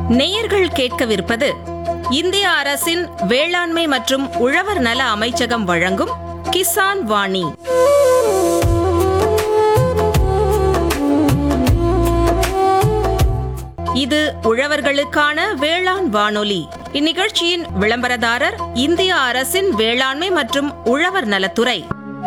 நேயர்கள் கேட்கவிருப்பது இந்திய அரசின் வேளாண்மை மற்றும் உழவர் நல அமைச்சகம் வழங்கும் கிசான் வாணி இது உழவர்களுக்கான வேளாண் வானொலி இந்நிகழ்ச்சியின் விளம்பரதாரர் இந்திய அரசின் வேளாண்மை மற்றும் உழவர் நலத்துறை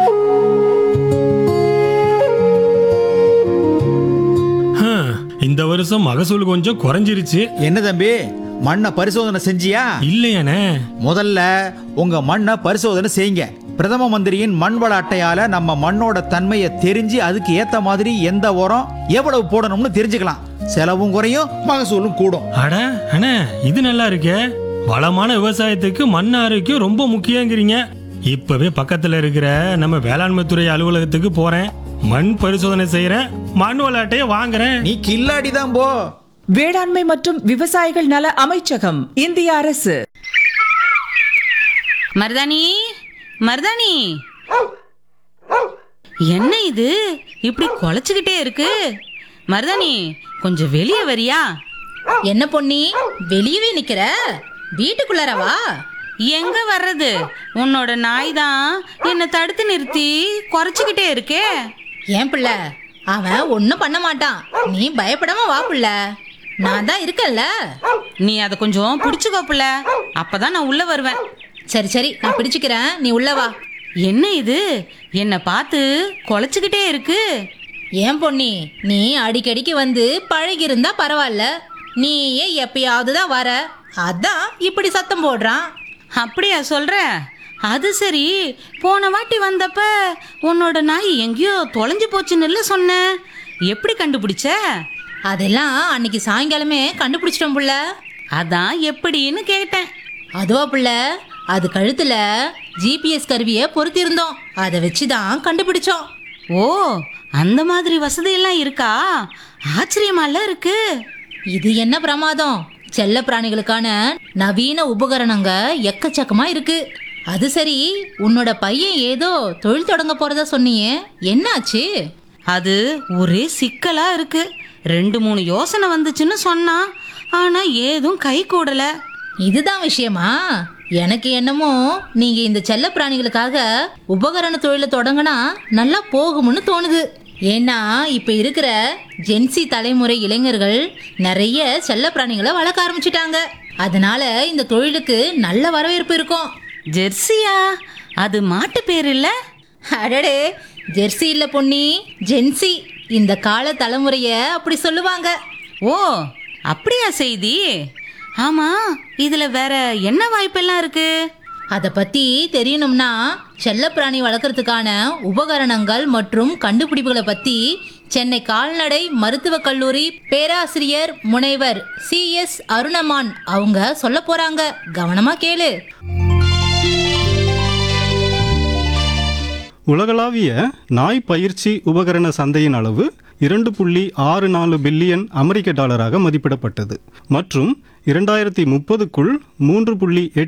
ஹம், இந்த வருஷம் மகசூல் கொஞ்சம் குறைஞ்சிருச்சு என்ன தம்பி மண்ணை பரிசோதனை செஞ்சியா இல்லையானே முதல்ல உங்க மண்ணை பரிசோதனை செய்யுங்க பிரதம மந்திரியின் மண் வள அட்டையால நம்ம மண்ணோட தன்மையை தெரிஞ்சு அதுக்கு ஏத்த மாதிரி எந்த உரம் எவ்வளவு போடணும்னு தெரிஞ்சுக்கலாம் செலவும் குறையும் மகசூலும் கூடும் அட அண்ணே இது நல்லா இருக்கே வளமான விவசாயத்துக்கு மண் ஆரோக்கியம் ரொம்ப முக்கியங்கிறீங்க இப்பவே பக்கத்துல இருக்கிற நம்ம வேளாண்மை துறை அலுவலகத்துக்கு போறேன் மண் பரிசோதனை செய்யறேன் மண் விளையாட்டையே வாங்குறேன் நீ கில்லாடி தான் போ வேளாண்மை மற்றும் விவசாயிகள் நல அமைச்சகம் இந்திய அரசு மருதாணி மருதாணி என்ன இது இப்படி குலைச்சுக்கிட்டே இருக்கு மருதாணி கொஞ்சம் வெளியே வரியா என்ன பொன்னி வெளியவே நிக்கிற வீட்டுக்குள்ளார வா எங்க வர்றது உன்னோட நாய் தான் என்னை தடுத்து நிறுத்தி குறைச்சிக்கிட்டே இருக்கே ஏன் பிள்ளை அவன் ஒன்றும் பண்ண மாட்டான் நீ பயப்படாம வா பிள்ளை நான் தான் இருக்கேன்ல நீ அதை கொஞ்சம் பிடிச்சுக்கோ புள்ள அப்பதான் நான் உள்ள வருவேன் சரி சரி நான் பிடிச்சுக்கிறேன் நீ உள்ள வா என்ன இது என்னை பார்த்து குலைச்சுக்கிட்டே இருக்கு ஏன் பொன்னி நீ அடிக்கடிக்கு வந்து பழகி இருந்தா பரவாயில்ல நீயே எப்பயாவது தான் வர அதான் இப்படி சத்தம் போடுறான் அப்படியா சொல்ற அது சரி போன வாட்டி வந்தப்ப உன்னோட நாய் எங்கேயோ தொலைஞ்சு போச்சுன்னு சொன்ன எப்படி கண்டுபிடிச்ச அதெல்லாம் அன்னைக்கு சாயங்காலமே கண்டுபிடிச்சிட்டோம் புள்ள அதான் எப்படின்னு கேட்டேன் அதுவா புள்ள அது கழுத்துல ஜிபிஎஸ் கருவியை பொருத்தியிருந்தோம் அதை வச்சு தான் கண்டுபிடிச்சோம் ஓ அந்த மாதிரி வசதியெல்லாம் இருக்கா ஆச்சரியமால இருக்கு இது என்ன பிரமாதம் செல்ல பிராணிகளுக்கான நவீன உபகரணங்க எக்கச்சக்கமா இருக்கு அது சரி உன்னோட பையன் ஏதோ தொழில் தொடங்க போறதா சொன்னியே என்னாச்சு அது ஒரே சிக்கலா இருக்கு ரெண்டு மூணு யோசனை வந்துச்சுன்னு சொன்னான் ஆனா ஏதும் கை கூடல இதுதான் விஷயமா எனக்கு என்னமோ நீங்க இந்த செல்ல பிராணிகளுக்காக உபகரண தொழிலை தொடங்கினா நல்லா போகும்னு தோணுது ஏன்னா இப்ப இருக்கிற ஜென்சி தலைமுறை இளைஞர்கள் நிறைய செல்ல பிராணிகளை வளர்க்க ஆரம்பிச்சிட்டாங்க அதனால இந்த தொழிலுக்கு நல்ல வரவேற்பு இருக்கும் ஜெர்சியா அது மாட்டு பேர் இல்ல அடடே ஜெர்சி இல்ல பொன்னி ஜென்சி இந்த கால தலைமுறைய அப்படி சொல்லுவாங்க ஓ அப்படியா செய்தி ஆமா இதுல வேற என்ன வாய்ப்பெல்லாம் இருக்கு அதை பத்தி தெரியணும்னா செல்லப்பிராணி வளர்க்கறதுக்கான உபகரணங்கள் மற்றும் கண்டுபிடிப்புகளை பத்தி சென்னை கால்நடை மருத்துவக் கல்லூரி பேராசிரியர் முனைவர் சி எஸ் அருணமான் அவங்க சொல்ல போறாங்க கவனமா கேளு உலகளாவிய நாய் பயிற்சி உபகரண சந்தையின் அளவு இரண்டு புள்ளி ஆறு நாலு பில்லியன் அமெரிக்க டாலராக மதிப்பிடப்பட்டது மற்றும் இரண்டாயிரத்தி முப்பதுக்குள் மூன்று புள்ளி எட்டு